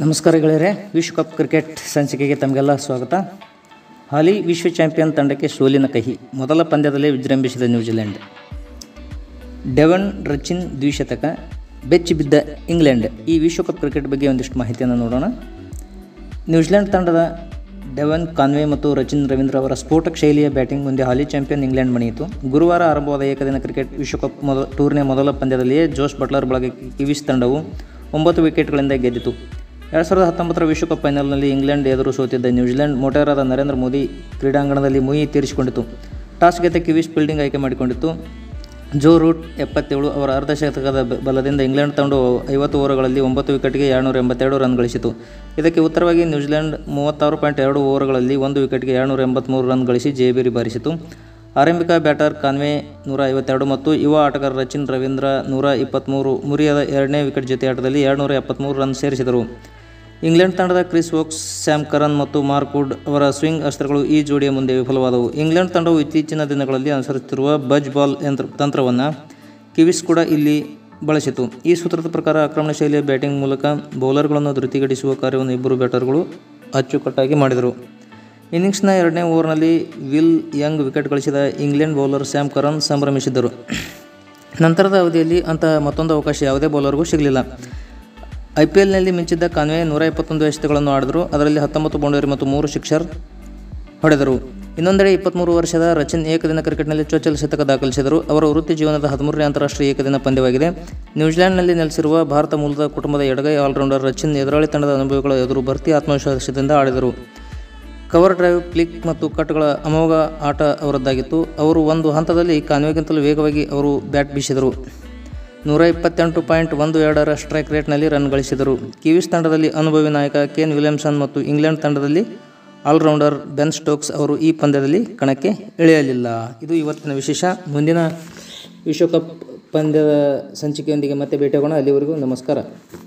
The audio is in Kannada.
ನಮಸ್ಕಾರ ಗೆಳೆಯರೆ ವಿಶ್ವಕಪ್ ಕ್ರಿಕೆಟ್ ಸಂಚಿಕೆಗೆ ತಮಗೆಲ್ಲ ಸ್ವಾಗತ ಹಾಲಿ ವಿಶ್ವ ಚಾಂಪಿಯನ್ ತಂಡಕ್ಕೆ ಸೋಲಿನ ಕಹಿ ಮೊದಲ ಪಂದ್ಯದಲ್ಲೇ ವಿಜೃಂಭಿಸಿದ ನ್ಯೂಜಿಲೆಂಡ್ ಡೆವನ್ ರಚಿನ್ ದ್ವಿಶತಕ ಬೆಚ್ಚಿ ಬಿದ್ದ ಇಂಗ್ಲೆಂಡ್ ಈ ವಿಶ್ವಕಪ್ ಕ್ರಿಕೆಟ್ ಬಗ್ಗೆ ಒಂದಿಷ್ಟು ಮಾಹಿತಿಯನ್ನು ನೋಡೋಣ ನ್ಯೂಜಿಲೆಂಡ್ ತಂಡದ ಡೆವನ್ ಕಾನ್ವೆ ಮತ್ತು ರಚಿನ್ ರವೀಂದ್ರ ಅವರ ಸ್ಫೋಟಕ ಶೈಲಿಯ ಬ್ಯಾಟಿಂಗ್ ಮುಂದೆ ಹಾಲಿ ಚಾಂಪಿಯನ್ ಇಂಗ್ಲೆಂಡ್ ಮಣಿಯಿತು ಗುರುವಾರ ಆರಂಭವಾದ ಏಕದಿನ ಕ್ರಿಕೆಟ್ ವಿಶ್ವಕಪ್ ಮೊದಲ ಟೂರ್ನಿಯ ಮೊದಲ ಪಂದ್ಯದಲ್ಲಿಯೇ ಜೋಸ್ ಬಟ್ಲರ್ ಬಳಗಕ್ಕೆ ಕಿವೀಸ್ ತಂಡವು ಒಂಬತ್ತು ವಿಕೆಟ್ಗಳಿಂದ ಗೆದ್ದಿತು ಎರಡು ಸಾವಿರದ ಹತ್ತೊಂಬತ್ತರ ವಿಶ್ವಕಪ್ ಫೈನಲ್ನಲ್ಲಿ ಇಂಗ್ಲೆಂಡ್ ಎದುರು ಸೋತಿದ್ದ ನ್ಯೂಜಿಲೆಂಡ್ ಮೋಟೇರಾದ ನರೇಂದ್ರ ಮೋದಿ ಕ್ರೀಡಾಂಗಣದಲ್ಲಿ ಮುಯಿ ತೀರಿಸಿಕೊಂಡಿತು ಟಾಸ್ ಗೆದ್ದ ಕಿವೀಸ್ ಫೀಲ್ಡಿಂಗ್ ಆಯ್ಕೆ ಮಾಡಿಕೊಂಡಿತ್ತು ಜೋ ರೂಟ್ ಎಪ್ಪತ್ತೇಳು ಅವರ ಅರ್ಧಶತಕದ ಬ- ಬಲದಿಂದ ಇಂಗ್ಲೆಂಡ್ ತಂಡವು ಐವತ್ತು ಓವರ್ಗಳಲ್ಲಿ ಒಂಬತ್ತು ವಿಕೆಟ್ಗೆ ಎರಡುನೂರ ಎಂಬತ್ತೆರಡು ರನ್ ಗಳಿಸಿತು ಇದಕ್ಕೆ ಉತ್ತರವಾಗಿ ನ್ಯೂಜಿಲೆಂಡ್ ಮೂವತ್ತಾರು ಪಾಯಿಂಟ್ ಎರಡು ಓವರ್ಗಳಲ್ಲಿ ಒಂದು ವಿಕೆಟ್ಗೆ ಎರಡುನೂರ ಎಂಬತ್ತ್ಮೂರು ರನ್ ಗಳಿಸಿ ಜಯಬೇರಿ ಬಾರಿಸಿತು ಆರಂಭಿಕ ಬ್ಯಾಟರ್ ಕಾನ್ವೆ ನೂರ ಐವತ್ತೆರಡು ಮತ್ತು ಯುವ ಆಟಗಾರ ರಚಿನ್ ರವೀಂದ್ರ ನೂರ ಇಪ್ಪತ್ತ್ಮೂರು ಮುರಿಯದ ಎರಡನೇ ವಿಕೆಟ್ ಜೊತೆ ಆಟದಲ್ಲಿ ಎರಡುನೂರ ಎಪ್ಪತ್ತ್ಮೂರು ರನ್ ಸೇರಿಸಿದರು ಇಂಗ್ಲೆಂಡ್ ತಂಡದ ಕ್ರಿಸ್ ವೋಕ್ಸ್ ಸ್ಯಾಮ್ ಕರನ್ ಮತ್ತು ಮಾರ್ಕ್ ವುಡ್ ಅವರ ಸ್ವಿಂಗ್ ಅಸ್ತ್ರಗಳು ಈ ಜೋಡಿಯ ಮುಂದೆ ವಿಫಲವಾದವು ಇಂಗ್ಲೆಂಡ್ ತಂಡವು ಇತ್ತೀಚಿನ ದಿನಗಳಲ್ಲಿ ಅನುಸರಿಸುತ್ತಿರುವ ಬಜ್ ಬಾಲ್ ಯಂತ್ರ ತಂತ್ರವನ್ನು ಕಿವಿಸ್ ಕೂಡ ಇಲ್ಲಿ ಬಳಸಿತು ಈ ಸೂತ್ರದ ಪ್ರಕಾರ ಆಕ್ರಮಣ ಶೈಲಿಯ ಬ್ಯಾಟಿಂಗ್ ಮೂಲಕ ಬೌಲರ್ಗಳನ್ನು ಧೃತಿಗಡಿಸುವ ಕಾರ್ಯವನ್ನು ಇಬ್ಬರು ಬ್ಯಾಟರ್ಗಳು ಅಚ್ಚುಕಟ್ಟಾಗಿ ಮಾಡಿದರು ಇನ್ನಿಂಗ್ಸ್ನ ಎರಡನೇ ಓವರ್ನಲ್ಲಿ ವಿಲ್ ಯಂಗ್ ವಿಕೆಟ್ ಗಳಿಸಿದ ಇಂಗ್ಲೆಂಡ್ ಬೌಲರ್ ಸ್ಯಾಮ್ ಕರನ್ ಸಂಭ್ರಮಿಸಿದ್ದರು ನಂತರದ ಅವಧಿಯಲ್ಲಿ ಅಂತಹ ಮತ್ತೊಂದು ಅವಕಾಶ ಯಾವುದೇ ಬೌಲರ್ಗೂ ಸಿಗಲಿಲ್ಲ ಐ ಪಿ ಎಲ್ನಲ್ಲಿ ಮಿಂಚಿದ್ದ ಕಾನ್ವೆ ನೂರ ಇಪ್ಪತ್ತೊಂದು ಎಸೆತಗಳನ್ನು ಆಡಿದರು ಅದರಲ್ಲಿ ಹತ್ತೊಂಬತ್ತು ಬೌಂಡರಿ ಮತ್ತು ಮೂರು ಸಿಕ್ಸರ್ ಹೊಡೆದರು ಇನ್ನೊಂದೆಡೆ ಇಪ್ಪತ್ತ್ಮೂರು ವರ್ಷದ ರಚಿನ್ ಏಕದಿನ ಕ್ರಿಕೆಟ್ನಲ್ಲಿ ಚೊಚ್ಚಲ ಶತಕ ದಾಖಲಿಸಿದರು ಅವರ ವೃತ್ತಿ ಜೀವನದ ಹದಿಮೂರನೇ ಅಂತಾರಾಷ್ಟ್ರೀಯ ಏಕದಿನ ಪಂದ್ಯವಾಗಿದೆ ನ್ಯೂಜಿಲೆಂಡ್ನಲ್ಲಿ ನೆಲೆಸಿರುವ ಭಾರತ ಮೂಲದ ಕುಟುಂಬದ ಎಡಗೈ ಆಲ್ರೌಂಡರ್ ರಚಿನ್ ಎದುರಾಳಿ ತಂಡದ ಅನುಭವಿಗಳ ಎದುರು ಭರ್ತಿ ಆತ್ಮವಿಶ್ವಾಸದಿಂದ ಆಡಿದರು ಕವರ್ ಡ್ರೈವ್ ಕ್ಲಿಕ್ ಮತ್ತು ಕಟ್ಗಳ ಅಮೋಘ ಆಟ ಅವರದ್ದಾಗಿತ್ತು ಅವರು ಒಂದು ಹಂತದಲ್ಲಿ ಕಾನ್ವೆಗಿಂತಲೂ ವೇಗವಾಗಿ ಅವರು ಬ್ಯಾಟ್ ಬೀಸಿದರು ನೂರ ಇಪ್ಪತ್ತೆಂಟು ಪಾಯಿಂಟ್ ಒಂದು ಎರಡರ ಸ್ಟ್ರೈಕ್ ರೇಟ್ನಲ್ಲಿ ರನ್ ಗಳಿಸಿದರು ಕಿವೀಸ್ ತಂಡದಲ್ಲಿ ಅನುಭವಿ ನಾಯಕ ಕೇನ್ ವಿಲಿಯಮ್ಸನ್ ಮತ್ತು ಇಂಗ್ಲೆಂಡ್ ತಂಡದಲ್ಲಿ ಆಲ್ರೌಂಡರ್ ಬೆನ್ ಸ್ಟೋಕ್ಸ್ ಅವರು ಈ ಪಂದ್ಯದಲ್ಲಿ ಕಣಕ್ಕೆ ಇಳಿಯಲಿಲ್ಲ ಇದು ಇವತ್ತಿನ ವಿಶೇಷ ಮುಂದಿನ ವಿಶ್ವಕಪ್ ಪಂದ್ಯದ ಸಂಚಿಕೆಯೊಂದಿಗೆ ಮತ್ತೆ ಭೇಟಿಯಾಗೋಣ ಅಲ್ಲಿವರೆಗೂ ನಮಸ್ಕಾರ